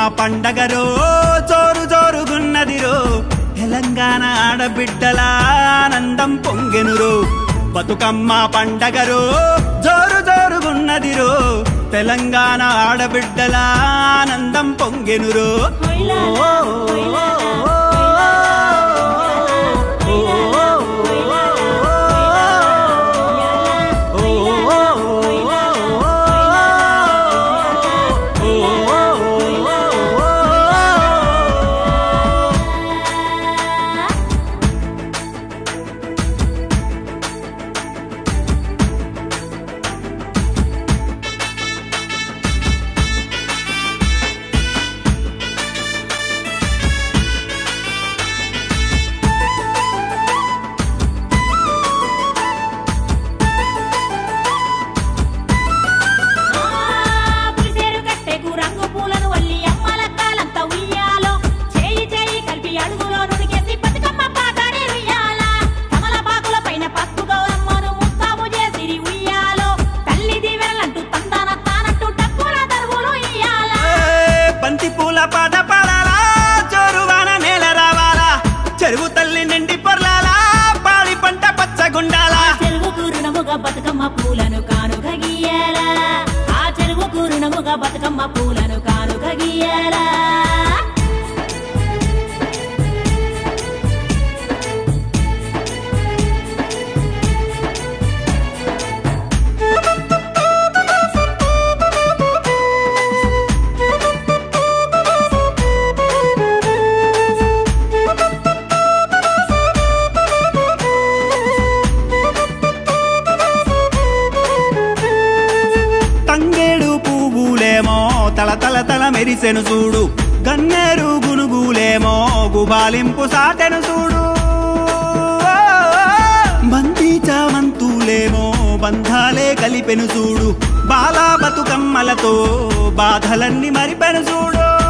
పండగరో జోరు జోరుగున్నదిరో తెలంగాణ ఆడబిడ్డల ఆనందం పొంగెనురో బతుకమ్మ పండగరో జోరు జోరుగున్నదిరో తెలంగాణ ఆడబిడ్డల ఆనందం పొంగెనురో హొయ్లాలా, హొయ్లాలా, హొయ్లాలా, హొయ్లాలా, పులిసేరు కట్టెకు రంగు పూలను వల్లి అమ్మల కాలంతా ఉయ్యాలో చేయి చేయి కలిపి అడుగులో నుడికేసి బతుకమ్మ పాటాడే ఉయ్యాల కమలపాకుల పైన పసుపు గౌరమ్మను ముస్తాబు చేసిరి ఉయ్యాలో తల్లి దీవెనలంటూ తందాన తానంటూ డప్పుల దరువులు ఇయ్యాల బంతి పూల పాట పాడాలా జోరువాన నేల రావాలా చెరువు తల్లి నిండి పొర్లాలా పాడి పంట పచ్చగుండాలా చెరువు కూరునముగా బతుకమ్మ పూలను కానుక గీయాల ఆ చెరువు కూరునముగా బతుకమ్మ పూలను కానుక గీయాల తంగేడు పువ్వులేమో తల తల తల మెరిసెను చూడు గన్నేరు గునుగులేమో గుబాలింపు సాటెను చూడు బంతి చామంతులేమో బంధాలే కలిపెను చూడు బాలా బతుకమ్మలతో బాధలన్నీ మరిపెను చూడు